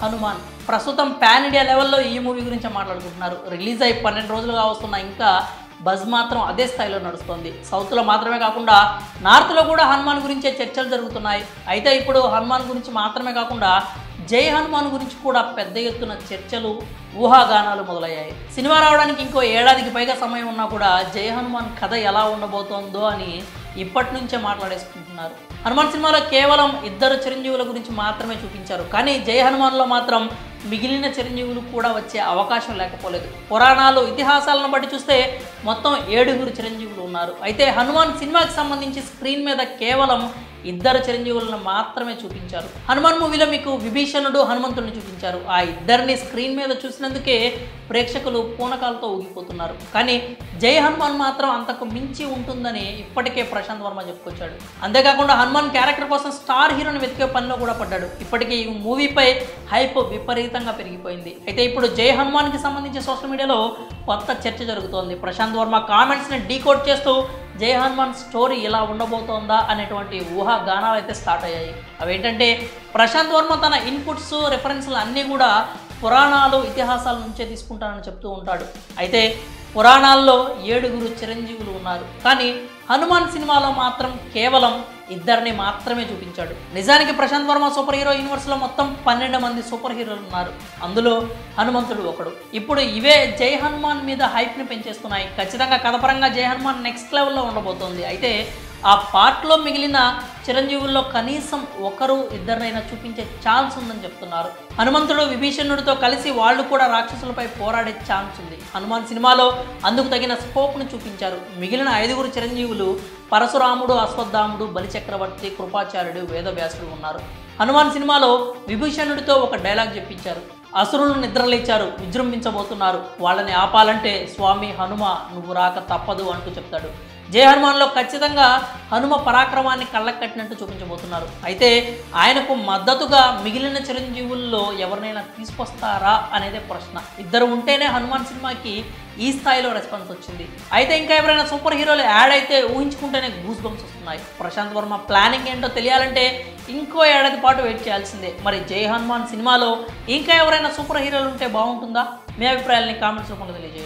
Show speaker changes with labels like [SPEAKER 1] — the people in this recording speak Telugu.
[SPEAKER 1] హనుమాన్ ప్రస్తుతం పాన్ ఇండియా లెవెల్లో ఈ మూవీ గురించి మాట్లాడుకుంటున్నారు రిలీజ్ అయి పన్నెండు రోజులుగా వస్తున్న ఇంకా బజ్ మాత్రం అదే స్థాయిలో నడుస్తుంది సౌత్లో మాత్రమే కాకుండా నార్త్లో కూడా హనుమాన్ గురించే చర్చలు జరుగుతున్నాయి అయితే ఇప్పుడు హనుమాన్ గురించి మాత్రమే కాకుండా జై హనుమాన్ గురించి కూడా పెద్ద ఎత్తున చర్చలు ఊహాగానాలు మొదలయ్యాయి సినిమా రావడానికి ఇంకో ఏడాదికి పైగా సమయం ఉన్నా కూడా జై హనుమాన్ కథ ఎలా ఉండబోతోందో అని ఇప్పటి నుంచే మాట్లాడేసుకుంటున్నారు హనుమాన్ సినిమాలో కేవలం ఇద్దరు చిరంజీవుల గురించి మాత్రమే చూపించారు కానీ జై హనుమాన్లో మాత్రం మిగిలిన చిరంజీవులు కూడా వచ్చే అవకాశం లేకపోలేదు పురాణాలు ఇతిహాసాలను బట్టి చూస్తే మొత్తం ఏడుగురు చిరంజీవులు ఉన్నారు అయితే హనుమాన్ సినిమాకి సంబంధించి స్క్రీన్ మీద కేవలం ఇద్దరు చిరంజీవులను మాత్రమే చూపించారు హనుమాన్ మూవీలో మీకు విభీషణుడు హనుమంతుడిని చూపించారు ఆ ఇద్దరిని స్క్రీన్ మీద చూసినందుకే ప్రేక్షకులు పూనకాలతో ఊగిపోతున్నారు కానీ జై హనుమాన్ మాత్రం అంతకు మించి ఉంటుందని ఇప్పటికే ప్రశాంత్ వర్మ చెప్పుకొచ్చాడు అంతేకాకుండా హనుమాన్ క్యారెక్టర్ కోసం స్టార్ హీరోని వెతికే పనిలో కూడా పడ్డాడు ఇప్పటికే ఈ మూవీపై హైప్ విపరీతంగా పెరిగిపోయింది అయితే ఇప్పుడు జై హనుమాన్కి సంబంధించి సోషల్ మీడియాలో కొత్త చర్చ జరుగుతోంది ప్రశాంత్ వర్మ కామెంట్స్ని డీకోడ్ చేస్తూ జై హనుమాన్ స్టోరీ ఇలా ఉండబోతోందా అనేటువంటి ఊహాగానాలు అయితే స్టార్ట్ అయ్యాయి అవేంటంటే ప్రశాంత్ వర్మ తన ఇన్పుట్స్ రెఫరెన్స్లు అన్నీ కూడా పురాణాలు ఇతిహాసాల నుంచే తీసుకుంటానని చెప్తూ ఉంటాడు అయితే పురాణాల్లో ఏడుగురు చిరంజీవులు ఉన్నారు కానీ హనుమాన్ సినిమాలో మాత్రం కేవలం ఇద్దరిని మాత్రమే చూపించాడు నిజానికి ప్రశాంత్ వర్మ సూపర్ హీరో యూనివర్స్లో మొత్తం పన్నెండు మంది సూపర్ హీరోలు ఉన్నారు అందులో హనుమంతుడు ఒకడు ఇప్పుడు ఇవే జై హనుమాన్ మీద హైప్ని పెంచేస్తున్నాయి ఖచ్చితంగా కథపరంగా జై హనుమాన్ నెక్స్ట్ లెవెల్లో ఉండబోతోంది అయితే ఆ పార్ట్లో మిగిలిన చిరంజీవుల్లో కనీసం ఒకరు ఇద్దరినైనా చూపించే ఛాన్స్ ఉందని చెప్తున్నారు హనుమంతుడు విభీషణుడితో కలిసి వాళ్ళు కూడా రాక్షసులపై పోరాడే ఛాన్స్ ఉంది హనుమాన్ సినిమాలో అందుకు తగిన స్కోప్ను చూపించారు మిగిలిన ఐదుగురు చిరంజీవులు పరశురాముడు అశ్వత్థాముడు బలిచక్రవర్తి కృపాచార్యుడు వేదవ్యాసుడు ఉన్నారు హనుమాన్ సినిమాలో విభీషణుడితో ఒక డైలాగ్ చెప్పించారు అసురులు నిద్రలేచారు విజృంభించబోతున్నారు వాళ్ళని ఆపాలంటే స్వామి హనుమ నువ్వు రాక తప్పదు అంటూ చెప్తాడు జయ హనుమాన్లో ఖచ్చితంగా హనుమ పరాక్రమాన్ని కళ్ళకు కట్టినట్టు చూపించబోతున్నారు అయితే ఆయనకు మద్దతుగా మిగిలిన చిరంజీవుల్లో ఎవరినైనా తీసుకొస్తారా అనేదే ప్రశ్న ఇద్దరు ఉంటేనే హనుమాన్ సినిమాకి ఈ స్థాయిలో రెస్పాన్స్ వచ్చింది అయితే ఇంకా ఎవరైనా సూపర్ హీరోలు యాడ్ అయితే ఊహించుకుంటేనే గూస్ బంప్స్ వస్తున్నాయి ప్రశాంత్ వర్మ ప్లానింగ్ ఏంటో తెలియాలంటే ఇంకో ఏడాది పాటు వెయిట్ చేయాల్సిందే మరి జై హనుమాన్ సినిమాలో ఇంకా ఎవరైనా సూపర్ హీరోలు ఉంటే బాగుంటుందా మీ అభిప్రాయాలని కామెంట్స్ రూపంలో తెలియజేయండి